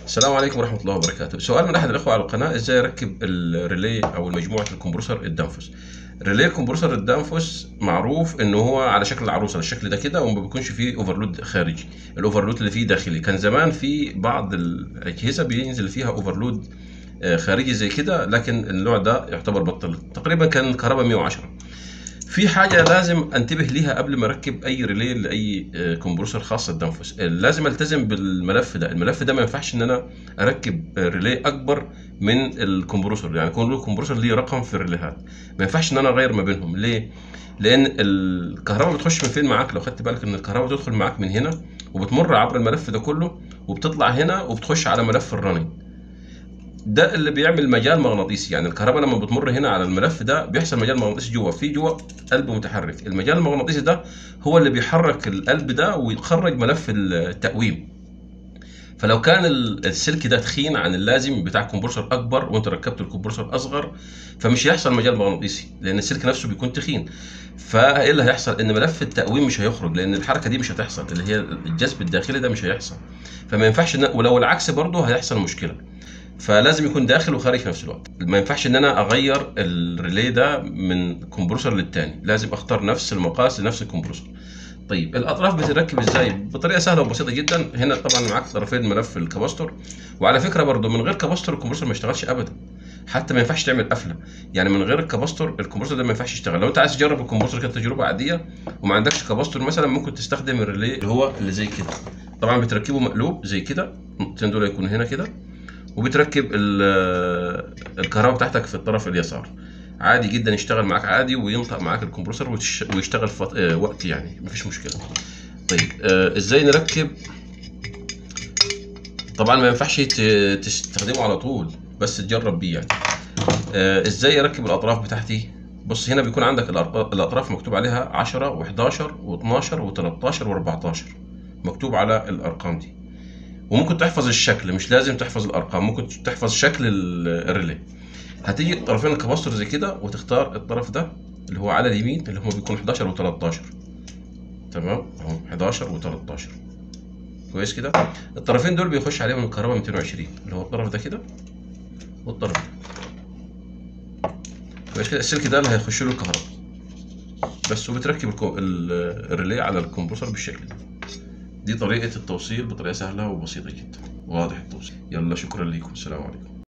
السلام عليكم ورحمة الله وبركاته. سؤال من أحد الأخوة على القناة إزاي أركب الريلي أو مجموعة الكمبرسور الدنفس. ريلي الكمبرسور الدنفس معروف إنه هو على شكل العروسة الشكل ده كده وما بيكونش فيه اوفرلود خارجي. الاوفرلود اللي فيه داخلي. كان زمان في بعض الأجهزة بينزل فيها اوفرلود خارجي زي كده لكن النوع ده يعتبر بطل تقريبا كان كهرباء 110 في حاجة لازم انتبه ليها قبل ما اركب اي ريلي لاي كمبرسور خاص التنفس لازم التزم بالملف ده الملف ده ما ينفعش ان انا اركب ريلي اكبر من الكمبرسور يعني كل كمبرسور ليه رقم في الريليهات ما ينفعش ان انا اغير ما بينهم ليه لان الكهرباء بتخش من فين معاك لو خدت بالك ان الكهرباء بتدخل معاك من هنا وبتمر عبر الملف ده كله وبتطلع هنا وبتخش على ملف الرننج ده اللي بيعمل مجال مغناطيسي يعني الكهرباء لما بتمر هنا على الملف ده بيحصل مجال مغناطيسي جوه في جوه قلب متحرك المجال المغناطيسي ده هو اللي بيحرك القلب ده ويخرج ملف التقويم فلو كان السلك ده تخين عن اللازم بتاع كمبرسور اكبر وانت ركبت الكمبرسور اصغر فمش هيحصل مجال مغناطيسي لان السلك نفسه بيكون تخين فايه اللي هيحصل ان ملف التقويم مش هيخرج لان الحركه دي مش هتحصل اللي هي الجذب الداخلي ده مش هيحصل فما ينفعش ولو العكس برضه هيحصل مشكله فلازم يكون داخل وخارج في نفس الوقت ما ينفعش ان انا اغير الريلي ده من كمبرسور للتاني لازم اختار نفس المقاس لنفس الكمبرسور طيب الاطراف بتركب ازاي بطريقه سهله وبسيطه جدا هنا طبعا معاك طرفين ملف الكاباستور وعلى فكره برضو من غير كاباستور الكمبرسور ما يشتغلش ابدا حتى ما ينفعش تعمل قفله يعني من غير الكاباستور الكمبرسور ده ما ينفعش يشتغل لو انت عايز تجرب الكمبرسور كده تجربه عاديه وما عندكش كاباستور مثلا ممكن تستخدم الريلي اللي هو اللي زي كده طبعا بتركبه مقلوب زي كده النقطتين دول يكونوا هنا كده وبتركب الكهرباء بتاعتك في الطرف اليسار عادي جدا يشتغل معاك عادي وينطق معاك الكمبرسور ويشتغل في وقت يعني مفيش مشكله طيب ازاي نركب طبعا ما ينفعش تستخدمه على طول بس تجرب بيه يعني ازاي اركب الاطراف بتاعتي بص هنا بيكون عندك الاطراف مكتوب عليها 10 و11 و12 و13 و14 مكتوب على الارقام دي وممكن تحفظ الشكل مش لازم تحفظ الارقام ممكن تحفظ شكل الريلي هتيجي طرفين الكباستور زي كده وتختار الطرف ده اللي هو على اليمين اللي هو بيكون 11 و13 تمام اهو 11 و13 كويس كده الطرفين دول بيخش عليهم الكهرباء 220 اللي هو الطرف ده كده والطرف ده كويس كده السلك ده اللي هيخش له الكهرباء بس وبتركب الريلي على الكمبرسور بالشكل ده دي طريقة التوصيل بطريقة سهلة وبسيطة جدا واضح التوصيل يلا شكرا لكم السلام عليكم